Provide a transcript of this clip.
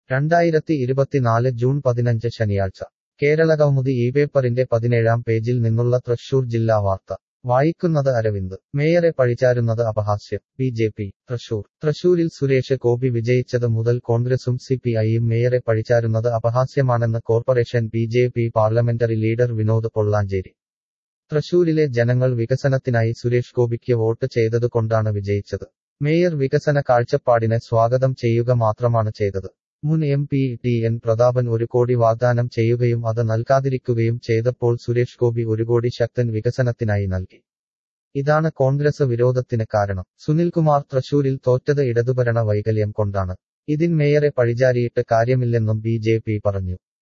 രണ്ടായിരത്തി ഇരുപത്തിനാല് ജൂൺ പതിനഞ്ച് ശനിയാഴ്ച കേരളകൗമുദി ഈ പേപ്പറിന്റെ പതിനേഴാം പേജിൽ നിന്നുള്ള തൃശൂർ ജില്ലാ വാർത്ത വായിക്കുന്നത് അരവിന്ദ് മേയറെ പഴിചാരുന്നത് അപഹാസ്യം ബി ജെ പി തൃശൂർ തൃശൂരിൽ സുരേഷ് ഗോപി വിജയിച്ചത് മുതൽ കോൺഗ്രസും സി പി ഐയും മേയറെ പഴിചാരുന്നത് അപഹാസ്യമാണെന്ന് corporation B J P parliamentary leader Vinod Pollanchery തൃശൂരിലെ ജനങ്ങൾ വികസനത്തിനായി സുരേഷ് ഗോപിക്ക് വോട്ട് ചെയ്തതുകൊണ്ടാണ് വിജയിച്ചത് മേയർ വികസന കാഴ്ചപ്പാടിനെ സ്വാഗതം ചെയ്യുക മാത്രമാണ് ചെയ്തത് മുൻ M P T N Prathapan ഒരു കോടി വാഗ്ദാനം ചെയ്യുകയും അത് നൽകാതിരിക്കുകയും ചെയ്തപ്പോൾ സുരേഷ് ഗോപി ഒരു കോടി ശക്തൻ വികസനത്തിനായി നൽകി ഇതാണ് കോൺഗ്രസ് വിരോധത്തിന് കാരണം സുനിൽകുമാർ തൃശൂരിൽ തോറ്റത് ഇടതുഭരണ വൈകല്യം കൊണ്ടാണ് ഇതിൻ മേയറെ പഴിചാരിയിട്ട് കാര്യമില്ലെന്നും ബി ജെ പി പറഞ്ഞു